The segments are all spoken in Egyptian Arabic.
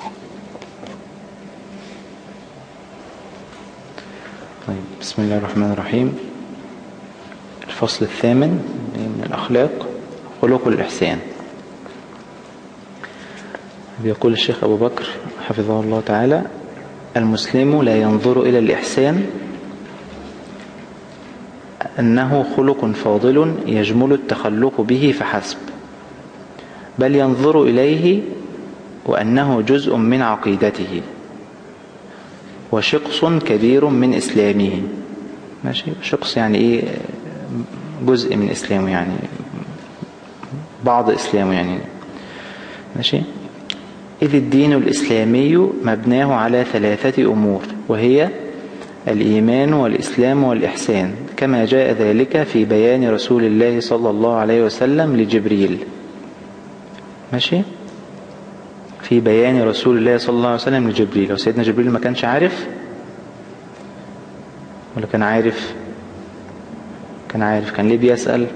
طيب بسم الله الرحمن الرحيم الفصل الثامن من الأخلاق خلق الإحسان بيقول الشيخ أبو بكر حفظه الله تعالى المسلم لا ينظر إلى الإحسان أنه خلق فاضل يجمل التخلق به فحسب بل ينظر إليه وأنه جزء من عقيدته وشقص كبير من إسلامه ماشي شقص يعني إيه جزء من إسلامه يعني بعض إسلامه يعني ماشي إذ الدين الإسلامي مبناه على ثلاثة أمور وهي الإيمان والإسلام والإحسان كما جاء ذلك في بيان رسول الله صلى الله عليه وسلم لجبريل ماشي في بيان رسول الله صلى الله عليه وسلم لجبريل لو سيدنا جبريل ما كانش عارف ولا كان عارف كان عارف كان ليه بيسأل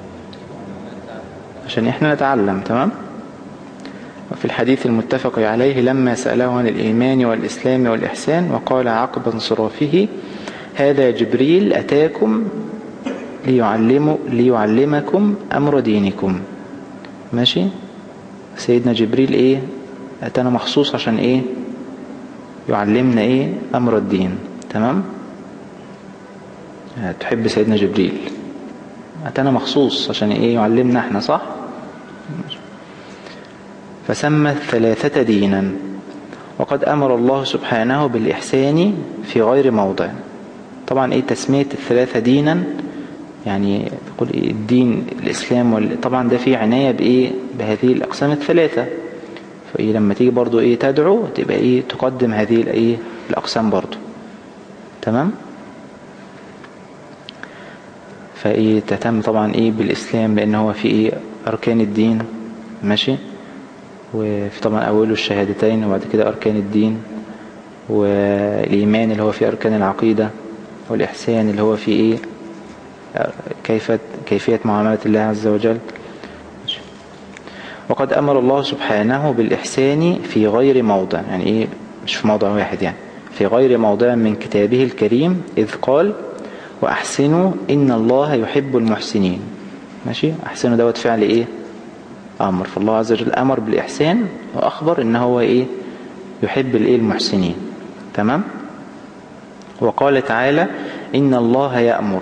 عشان احنا نتعلم تمام وفي الحديث المتفق عليه لما سأله عن الإيمان والإسلام والإحسان وقال عقب انصرافه هذا جبريل أتاكم ليعلم ليعلمكم أمر دينكم ماشي سيدنا جبريل إيه أتانا مخصوص عشان إيه يعلمنا إيه أمر الدين تمام تحب سيدنا جبريل أتانا مخصوص عشان إيه يعلمنا إحنا صح فسمى الثلاثة دينا وقد أمر الله سبحانه بالإحسان في غير موضع طبعا إيه تسمية الثلاثة دينا يعني تقول إيه الدين الإسلام وال... طبعا ده فيه عناية بإيه بهذه الأقسام الثلاثة فإيه لما تيجي برضو إيه تدعو تبقى إيه تقدم هذه الإيه الأقسام برضو تمام فإيه تهتم طبعا إيه بالإسلام لأن هو في إيه أركان الدين ماشي وفي طبعا أوله الشهادتين وبعد كده أركان الدين والإيمان اللي هو في أركان العقيدة والإحسان اللي هو في إيه كيفية, كيفية معاملة الله عز وجل وقد أمر الله سبحانه بالإحسان في غير موضع يعني إيه مش في موضع واحد يعني في غير موضع من كتابه الكريم إذ قال وأحسنوا إن الله يحب المحسنين ماشي أحسنوا دوت فعل إيه أمر فالله عز وجل أمر بالإحسان وأخبر إن هو إيه يحب الإيه المحسنين تمام وقال تعالى إن الله يأمر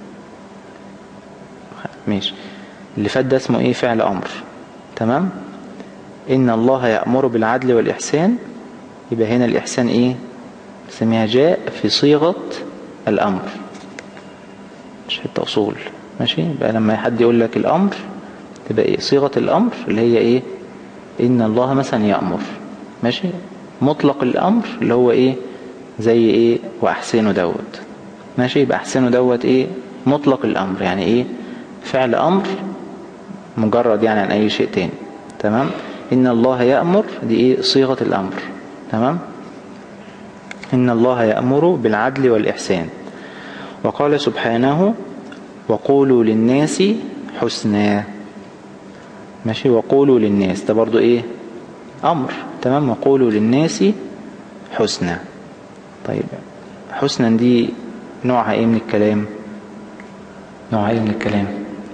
ماشي اللي فات ده اسمه إيه فعل أمر تمام إن الله يأمر بالعدل والإحسان يبقى هنا الإحسان إيه سميها جاء في صيغة الأمر مش حتى أصول ماشي يبقى لما حد يقول لك الأمر تبقى إيه صيغة الأمر اللي هي إيه إن الله مثلا يأمر ماشي مطلق الأمر اللي هو إيه زي إيه وأحسنه دوت ماشي يبقى أحسنه دوت إيه مطلق الأمر يعني إيه فعل أمر مجرد يعني عن أي شيء تاني تمام إن الله يأمر دي إيه صيغة الأمر تمام إن الله يأمر بالعدل والإحسان وقال سبحانه وقولوا للناس حسنا ماشي وقولوا للناس ده برضو ايه امر تمام وقولوا للناس حسنا طيب حسنا دي نوعها ايه من الكلام نوعها ايه من الكلام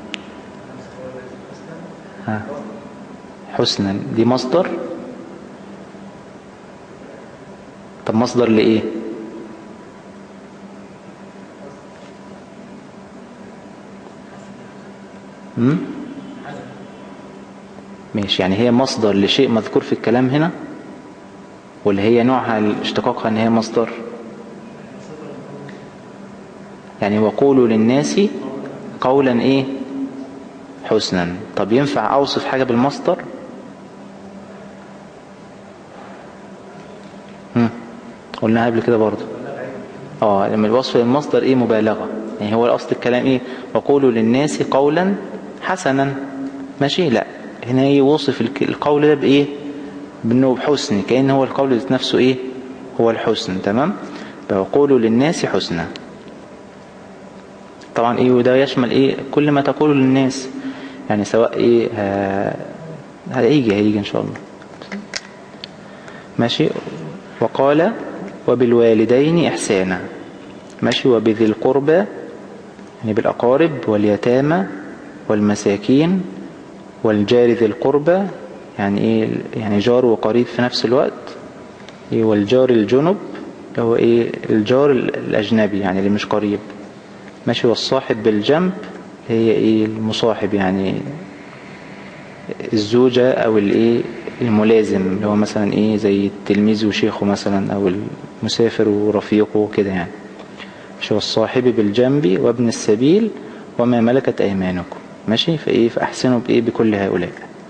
ها حسنا دي مصدر طب مصدر لايه امم ماشي يعني هي مصدر لشيء مذكور في الكلام هنا ولا هي نوعها اشتقاقها ان هي مصدر يعني وقولوا للناس قولا ايه حسنا طب ينفع اوصف حاجة بالمصدر هم. قلناها قبل كده برضو اه لما الوصف المصدر ايه مبالغة يعني هو الاصل الكلام ايه وقولوا للناس قولا حسنا ماشي لا هنا يوصف القول ده بايه بانه بحسن كأن هو القول نفسه ايه هو الحسن تمام فقولوا للناس حسنا طبعا ايه وده يشمل ايه كل ما تقوله للناس يعني سواء ايه هيجي هيجي ان شاء الله ماشي وقال وبالوالدين إحسانا ماشي وبذي القربى يعني بالأقارب واليتامى والمساكين والجار ذي القربى يعني ايه يعني جار وقريب في نفس الوقت إيه والجار الجنب هو ايه الجار الأجنبي يعني اللي مش قريب ماشي والصاحب بالجنب هي ايه المصاحب يعني الزوجة او الايه الملازم اللي هو مثلا ايه زي التلميذ وشيخه مثلا او المسافر ورفيقه كده يعني شو الصاحب بالجنب وابن السبيل وما ملكت ايمانكم ماشي فايه فاحسنوا بايه بكل هؤلاء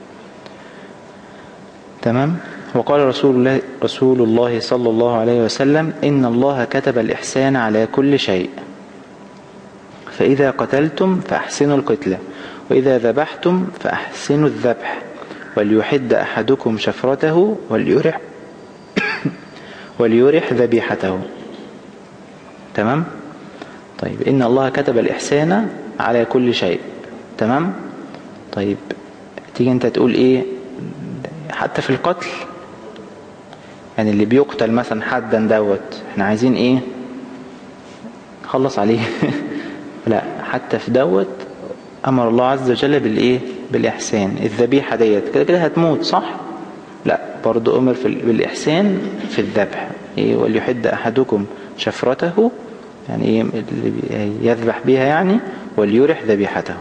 تمام وقال رسول الله, رسول الله صلى الله عليه وسلم إن الله كتب الإحسان على كل شيء فإذا قتلتم فأحسنوا القتلة وإذا ذبحتم فأحسنوا الذبح وليحد أحدكم شفرته وليرح وليرح ذبيحته تمام طيب إن الله كتب الإحسان على كل شيء تمام طيب تيجي انت تقول ايه حتى في القتل يعني اللي بيقتل مثلا حدا دوت احنا عايزين ايه خلص عليه لا حتى في دوت امر الله عز وجل بالايه بالاحسان الذبيحة ديت كده كده هتموت صح لا برضو امر في بالاحسان في الذبح ايه وليحد احدكم شفرته يعني ايه اللي يذبح بها يعني وليرح ذبيحته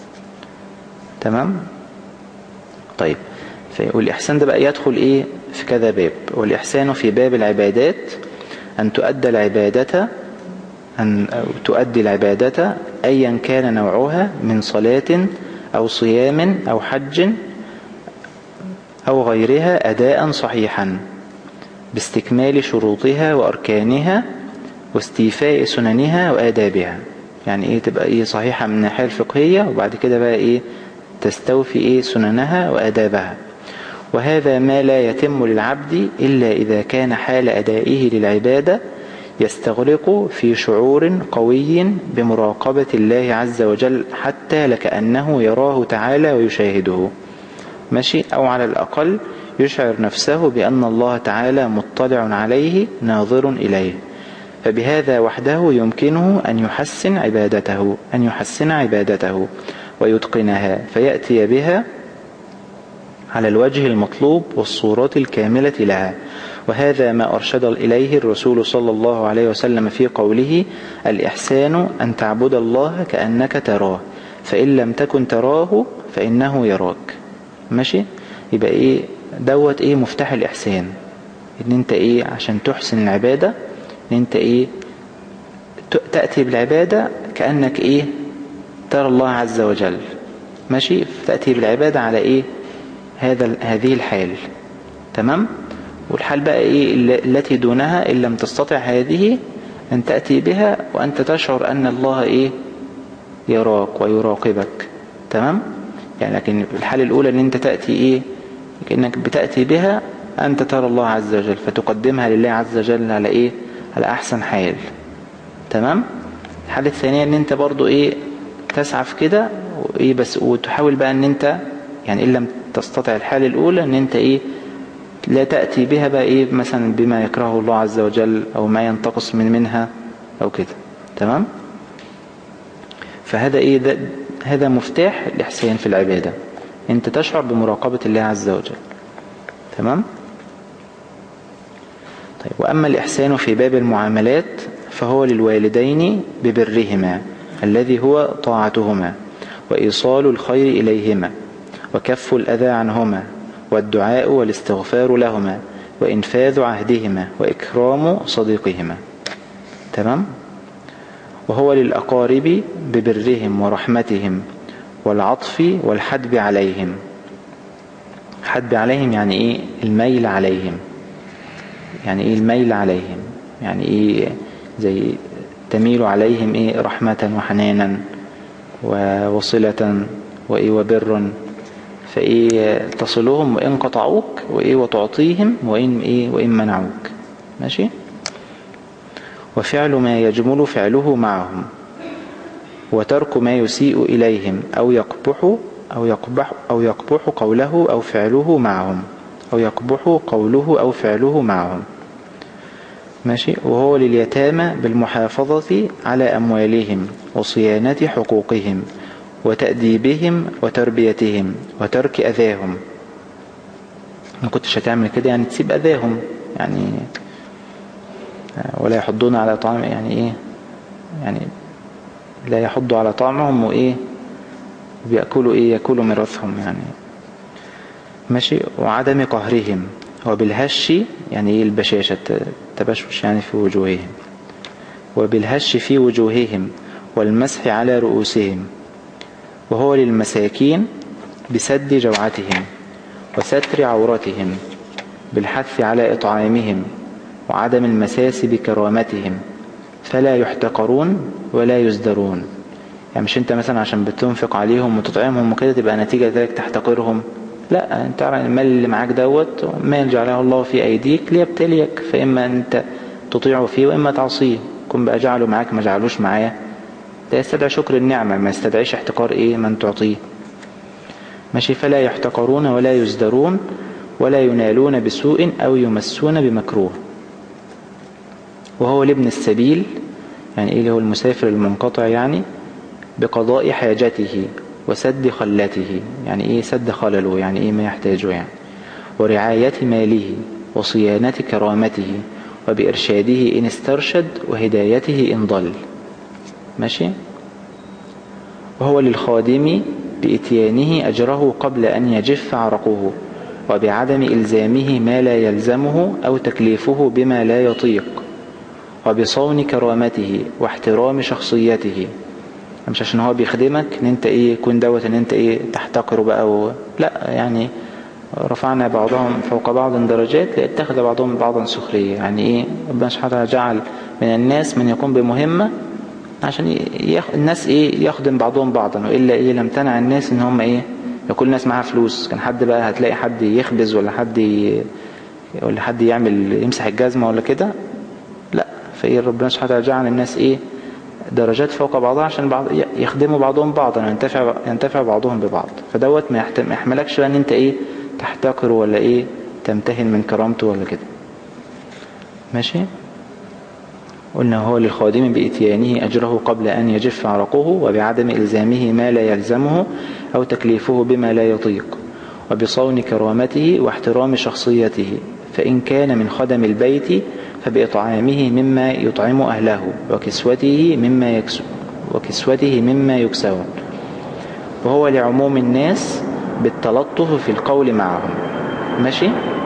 تمام طيب والإحسان ده بقى يدخل إيه في كذا باب والإحسان في باب العبادات أن تؤدى العبادة أن تؤدي العبادة أيا كان نوعها من صلاة أو صيام أو حج أو غيرها أداء صحيحا باستكمال شروطها وأركانها واستيفاء سننها وآدابها يعني إيه تبقى إيه صحيحة من الناحية الفقهية وبعد كده بقى إيه تستوفي إيه سننها وآدابها وهذا ما لا يتم للعبد إلا إذا كان حال أدائه للعبادة يستغرق في شعور قوي بمراقبة الله عز وجل حتى لكأنه يراه تعالى ويشاهده ماشي أو على الأقل يشعر نفسه بأن الله تعالى مطلع عليه ناظر إليه فبهذا وحده يمكنه أن يحسن عبادته أن يحسن عبادته ويتقنها فيأتي بها على الوجه المطلوب والصورات الكاملة لها وهذا ما أرشد إليه الرسول صلى الله عليه وسلم في قوله الإحسان أن تعبد الله كأنك تراه فإن لم تكن تراه فإنه يراك ماشي يبقى إيه دوت إيه مفتاح الإحسان إن أنت إيه عشان تحسن العبادة إن أنت إيه تأتي بالعبادة كأنك إيه ترى الله عز وجل ماشي تأتي بالعبادة على إيه هذا هذه الحال تمام والحال بقى إيه التي دونها إن لم تستطع هذه أن تأتي بها وأنت تشعر أن الله إيه يراك ويراقبك تمام يعني لكن الحالة الأولى أن أنت تأتي إيه كأنك بتأتي بها أنت ترى الله عز وجل فتقدمها لله عز وجل على إيه على أحسن حال تمام الحالة الثانية أن أنت برضو إيه تسعى في كده وإيه بس وتحاول بقى أن أنت يعني إن لم تستطع الحالة الأولى أن أنت إيه لا تأتي بها بقى إيه مثلا بما يكرهه الله عز وجل أو ما ينتقص من منها أو كده تمام فهذا إيه ده هذا مفتاح الإحسان في العبادة أنت تشعر بمراقبة الله عز وجل تمام طيب وأما الإحسان في باب المعاملات فهو للوالدين ببرهما الذي هو طاعتهما وإيصال الخير إليهما وكف الأذى عنهما والدعاء والاستغفار لهما وإنفاذ عهدهما وإكرام صديقهما تمام وهو للأقارب ببرهم ورحمتهم والعطف والحدب عليهم حدب عليهم يعني إيه الميل عليهم يعني إيه الميل عليهم يعني إيه زي تميل عليهم إيه رحمة وحنانا ووصلة وإيه وبر فإيه تصلهم وإن قطعوك وإيه وتعطيهم وإن, إيه وإن منعوك ماشي وفعل ما يجمل فعله معهم وترك ما يسيء إليهم أو يقبح أو يقبح أو يقبح قوله أو فعله معهم أو يقبح قوله أو فعله معهم ماشي وهو لليتامى بالمحافظة على أموالهم وصيانة حقوقهم وتأديبهم وتربيتهم وترك أذاهم ما كنتش هتعمل كده يعني تسيب أذاهم يعني ولا يحضون على طعام يعني إيه يعني لا يحضوا على طعمهم وإيه بيأكلوا إيه يأكلوا ميراثهم يعني ماشي وعدم قهرهم وبالهش يعني إيه البشاشة التبشش يعني في وجوههم وبالهش في وجوههم والمسح على رؤوسهم وهو للمساكين بسد جوعتهم وستر عورتهم بالحث على إطعامهم وعدم المساس بكرامتهم فلا يحتقرون ولا يزدرون يعني مش انت مثلا عشان بتنفق عليهم وتطعمهم وكده تبقى نتيجة ذلك تحتقرهم لا انت المال اللي معاك دوت مال جعله الله في ايديك ليبتليك فاما انت تطيعه فيه واما تعصيه كن بقى جعله معاك ما جعلوش معايا ده يستدعي شكر النعمة ما يستدعيش احتقار ايه من تعطيه ماشي فلا يحتقرون ولا يزدرون ولا ينالون بسوء او يمسون بمكروه وهو لابن السبيل يعني ايه اللي هو المسافر المنقطع يعني بقضاء حاجته وسد خلته يعني ايه سد خلله يعني ايه ما يحتاجه يعني ورعاية ماله وصيانة كرامته وبإرشاده إن استرشد وهدايته إن ضل ماشي وهو للخادم بإتيانه أجره قبل أن يجف عرقه وبعدم إلزامه ما لا يلزمه أو تكليفه بما لا يطيق وبصون كرامته واحترام شخصيته مش عشان هو بيخدمك ان انت ايه يكون دوت ان انت ايه تحتقره بقى و... لا يعني رفعنا بعضهم فوق بعض درجات لاتخذ بعضهم بعضا سخرية يعني ايه ربنا سبحانه وتعالى جعل من الناس من يقوم بمهمة عشان يخ... الناس ايه يخدم بعضهم بعضا والا ايه لم تنع الناس ان هم ايه كل الناس معاها فلوس كان حد بقى هتلاقي حد يخبز ولا حد ي... ولا حد يعمل يمسح الجزمة ولا كده لا فايه ربنا سبحانه وتعالى جعل الناس ايه درجات فوق بعضها عشان بعض يخدموا بعضهم بعضا ينتفع ينتفع بعضهم ببعض فدوت ما يحملكش ان انت ايه تحتقر ولا ايه تمتهن من كرامته ولا كده ماشي قلنا هو للخادم بإتيانه أجره قبل أن يجف عرقه وبعدم إلزامه ما لا يلزمه أو تكليفه بما لا يطيق وبصون كرامته واحترام شخصيته فإن كان من خدم البيت فبإطعامه مما يطعم أهله وكسوته مما يكسو وكسوته مما يكسون وهو لعموم الناس بالتلطف في القول معهم ماشي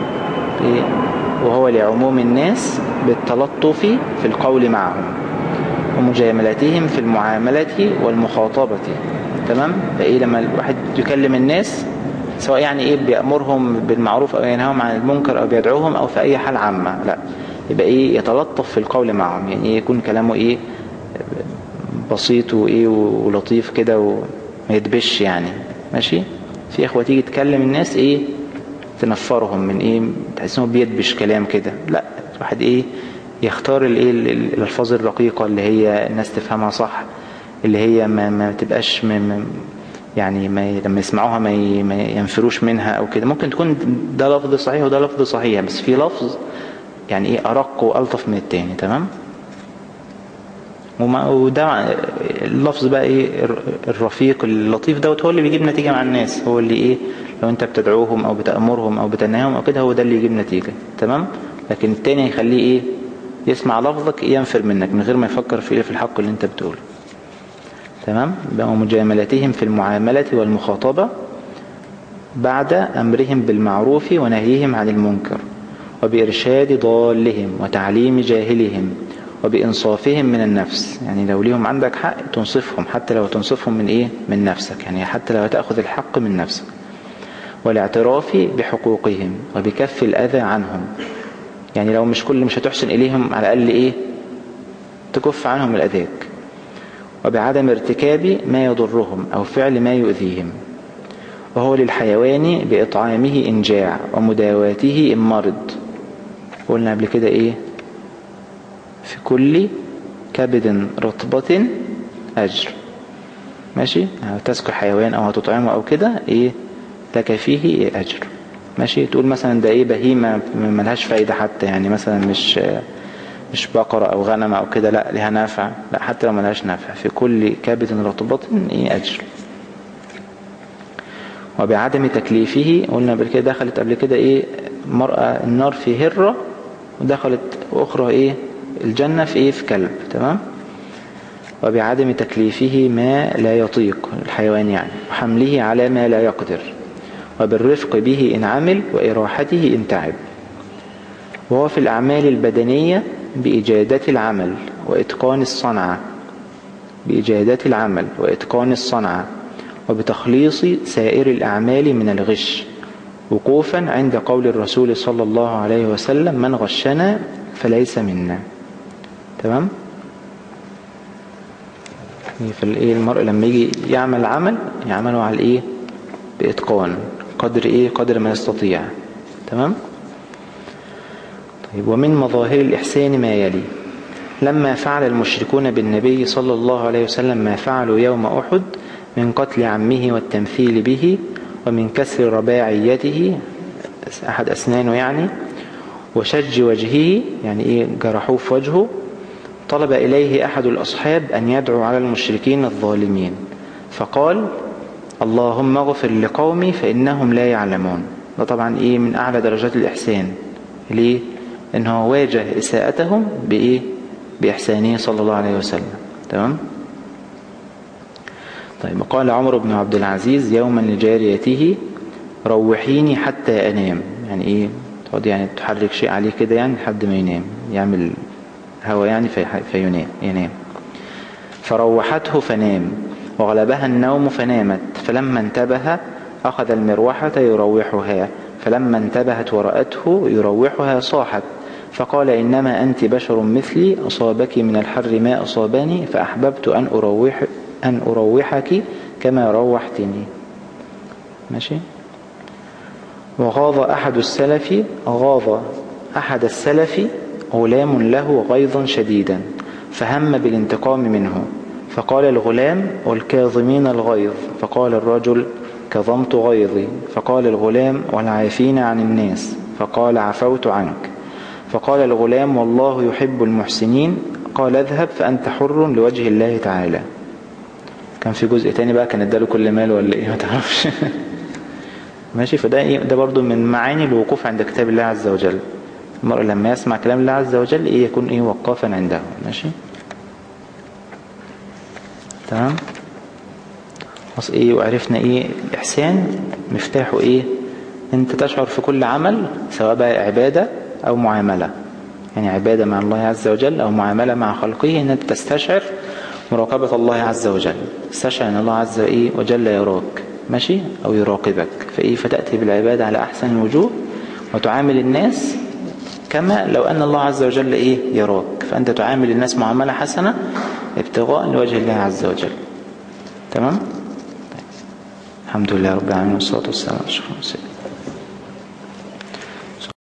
وهو لعموم الناس بالتلطف في القول معهم ومجاملتهم في المعاملة والمخاطبة تمام فإيه لما الواحد يكلم الناس سواء يعني إيه بيأمرهم بالمعروف أو ينهاهم عن المنكر أو بيدعوهم أو في أي حال عامة لا يبقى ايه يتلطف في القول معهم يعني ايه يكون كلامه ايه بسيط وايه ولطيف كده وما يدبش يعني ماشي في اخوة تيجي تكلم الناس ايه تنفرهم من ايه تحس انه بيدبش كلام كده لا الواحد ايه يختار الايه الالفاظ الرقيقة اللي هي الناس تفهمها صح اللي هي ما, ما تبقاش ما يعني ما لما يسمعوها ما, ما ينفروش منها او كده ممكن تكون ده لفظ صحيح وده لفظ صحيح بس في لفظ يعني ايه ارق والطف من التاني تمام وما وده اللفظ بقى ايه الرفيق اللطيف دوت هو اللي بيجيب نتيجة مع الناس هو اللي ايه لو انت بتدعوهم او بتأمرهم او بتنهاهم او كده هو ده اللي يجيب نتيجة تمام لكن التاني يخليه ايه يسمع لفظك ينفر منك من غير ما يفكر في ايه في الحق اللي انت بتقوله تمام ومجاملتهم في المعاملة والمخاطبة بعد أمرهم بالمعروف ونهيهم عن المنكر وبإرشاد ضالهم وتعليم جاهلهم وبإنصافهم من النفس يعني لو ليهم عندك حق تنصفهم حتى لو تنصفهم من إيه من نفسك يعني حتى لو تأخذ الحق من نفسك والاعتراف بحقوقهم وبكف الأذى عنهم يعني لو مش كل مش هتحسن إليهم على الأقل إيه تكف عنهم الأذاك وبعدم ارتكاب ما يضرهم أو فعل ما يؤذيهم وهو للحيوان بإطعامه إن جاع ومداواته إن مرض قلنا قبل كده إيه في كل كبد رطبة أجر ماشي أو تسكو حيوان أو هتطعمه أو كده إيه لك فيه إيه أجر ماشي تقول مثلا ده ايه بهيمة ملهاش فايدة حتى يعني مثلا مش مش بقرة او غنم او كده لا لها نافع لا حتى لو ملهاش نافع في كل كبد رطبة ايه اجر وبعدم تكليفه قلنا قبل كده دخلت قبل كده ايه مرأة النار في هرة ودخلت اخرى ايه الجنة في ايه في كلب تمام وبعدم تكليفه ما لا يطيق الحيوان يعني وحمله على ما لا يقدر وبالرفق به إن عمل وإراحته إن تعب وهو في الأعمال البدنية بإجادة العمل وإتقان الصنعة بإجادة العمل وإتقان الصنعة وبتخليص سائر الأعمال من الغش وقوفا عند قول الرسول صلى الله عليه وسلم من غشنا فليس منا تمام فالايه المرء لما يجي يعمل عمل يعمله على الايه بإتقان قدر ايه قدر ما يستطيع تمام طيب ومن مظاهر الإحسان ما يلي لما فعل المشركون بالنبي صلى الله عليه وسلم ما فعلوا يوم أحد من قتل عمه والتمثيل به ومن كسر رباعيته أحد أسنانه يعني وشج وجهه يعني إيه جرحوه في وجهه طلب إليه أحد الأصحاب أن يدعو على المشركين الظالمين فقال اللهم اغفر لقومي فإنهم لا يعلمون ده طبعا إيه من أعلى درجات الإحسان ليه؟ إنه واجه إساءتهم بإيه؟ بإحسانه صلى الله عليه وسلم تمام؟ طيب قال عمر بن عبد العزيز يوما لجاريته روحيني حتى أنام يعني إيه؟ تقعد يعني تحرك شيء عليه كده يعني لحد ما ينام يعمل هوا يعني في فينام ينام فروحته فنام وغلبها النوم فنامت فلما انتبه أخذ المروحة يروحها فلما انتبهت ورأته يروحها صاحت فقال إنما أنت بشر مثلي أصابك من الحر ما أصابني فأحببت أن, أروح أن أروحك كما روحتني ماشي وغاض أحد السلف غاض أحد السلف غلام له غيظا شديدا فهم بالانتقام منه فقال الغلام والكاظمين الغيظ فقال الرجل كظمت غيظي فقال الغلام والعافين عن الناس فقال عفوت عنك فقال الغلام والله يحب المحسنين قال اذهب فأنت حر لوجه الله تعالى كان في جزء تاني بقى كان اداله كل مال ولا ايه ما تعرفش ماشي فده ايه ده برضو من معاني الوقوف عند كتاب الله عز وجل المرء لما يسمع كلام الله عز وجل ايه يكون ايه وقافا عنده ماشي تمام خلاص ايه وعرفنا ايه الاحسان مفتاحه ايه انت تشعر في كل عمل سواء بقى عبادة او معاملة يعني عبادة مع الله عز وجل او معاملة مع خلقه ان انت تستشعر مراقبة الله عز وجل تستشعر ان الله عز وجل يراك ماشي او يراقبك فايه فتأتي بالعبادة على احسن الوجوه وتعامل الناس كما لو أن الله عز وجل إيه يراك فأنت تعامل الناس معاملة حسنة ابتغاء لوجه الله عز وجل تمام الحمد لله رب العالمين والصلاة والسلام على رسول الله